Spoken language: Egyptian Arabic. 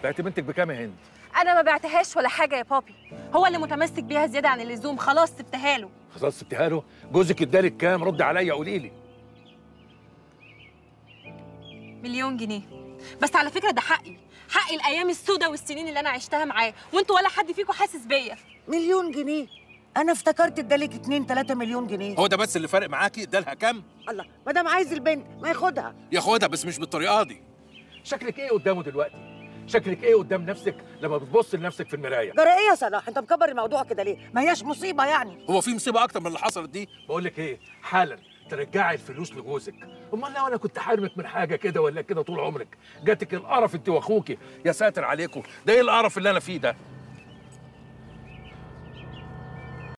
بعت بنتك بكام يا هند انا ما بعتهاش ولا حاجه يا بابي هو اللي متمسك بيها زياده عن اللزوم خلاص سبتها له خلاص سبتها له جوزك ادالك كام رد عليا قولي لي مليون جنيه بس على فكره ده حقي حقي الايام السوداء والسنين اللي انا عشتها معاه وانتوا ولا حد فيكم حاسس بيا مليون جنيه انا افتكرت ادالك 2 3 مليون جنيه هو ده بس اللي فارق معاكي ادالها كام الله ما دام عايز البنت ما ياخدها ياخدها بس مش بالطريقه دي شكلك ايه قدامه دلوقتي شكلك ايه قدام نفسك لما بتبص لنفسك في المرايه جرى ايه يا صلاح انت مكبر الموضوع كده ليه ما هياش مصيبه يعني هو في مصيبه اكتر من اللي حصلت دي بقول لك ايه حالا ترجعي الفلوس لجوزك امال لو انا كنت حارمك من حاجه كده ولا كده طول عمرك جاتك القرف انت واخوكي يا ساتر عليكم ده ايه القرف اللي انا فيه ده